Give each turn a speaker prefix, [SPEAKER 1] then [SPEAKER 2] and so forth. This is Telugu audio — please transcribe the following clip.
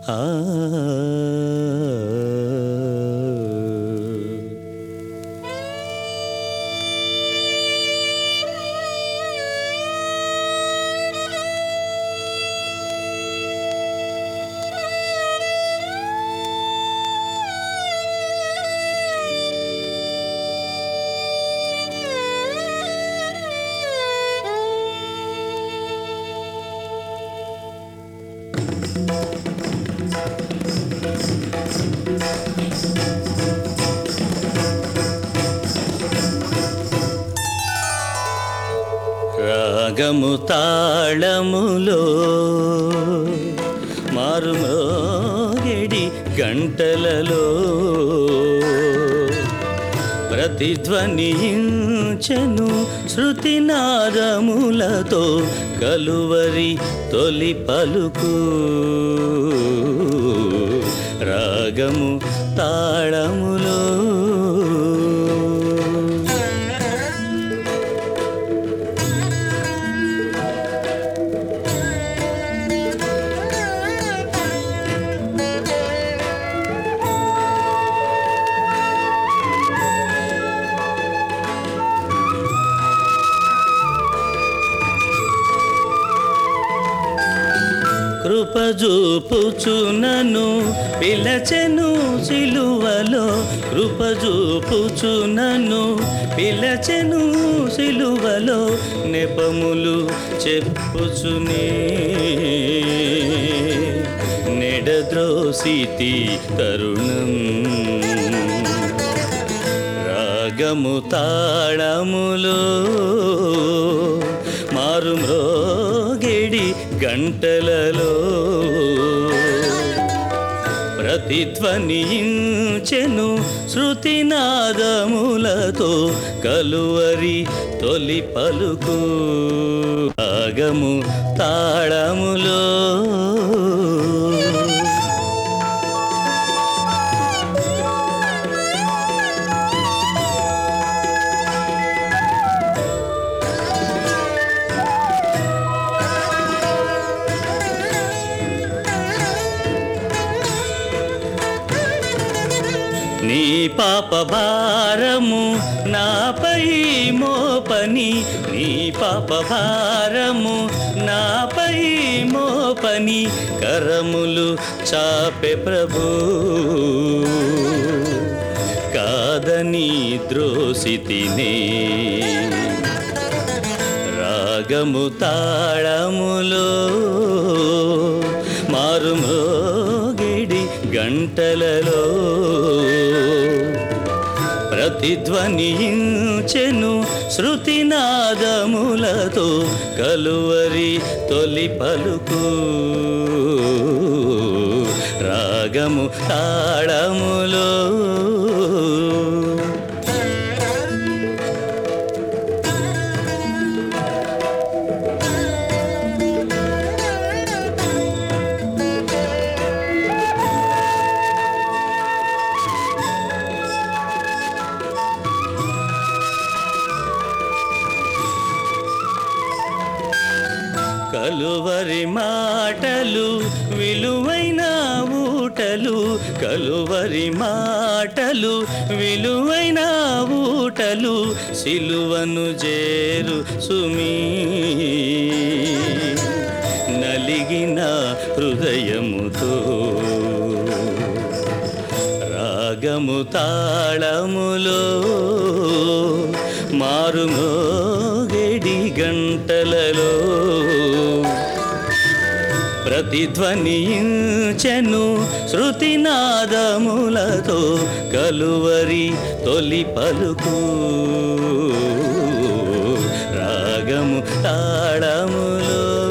[SPEAKER 1] ఆ రాగము తాళములో మారుమోగెడి గంటలలో ప్రతిధ్వనించెను శృతినాదములతో కలువరి తొలి పలుకు రాగము తాళములో కృపజూపుచునను పిలచెను సిలువలో కృపజూపుచునను పిలచెను సిలువలో నెపములు చెప్పుచునే నెడద్రోసితి తరుణం రాగము తాళములో మారుమ్రోగెడి గంటలలో ప్రతిధ్వనించెను శృతినాదములతో కలువరి తొలి పలుకు రాగము తాళములో నీ పాప భారము నాపై మోపని నీ పాప భారము నాపై మోపని కరములు చాపె ప్రభు కాదని ద్రోసితినే రాగము తాళములో మారుమోగిడి గంటలలో ప్రతిధ్వనించెను శృతినాదములతో కలువరి తొలి పలుకు రాగము తాళములో కలువరి మాటలు విలువైన ఊటలు కలువరి మాటలు విలువైన ఊటలు సిలువను చేరు సుమీ నలిగిన హృదయముతో రాగము తాళములో మారుమోగెడి గంటలలో ప్రతిధ్వనించెను శృతినాదములతో కలువరి తొలి పలుకు రాగము తాళములో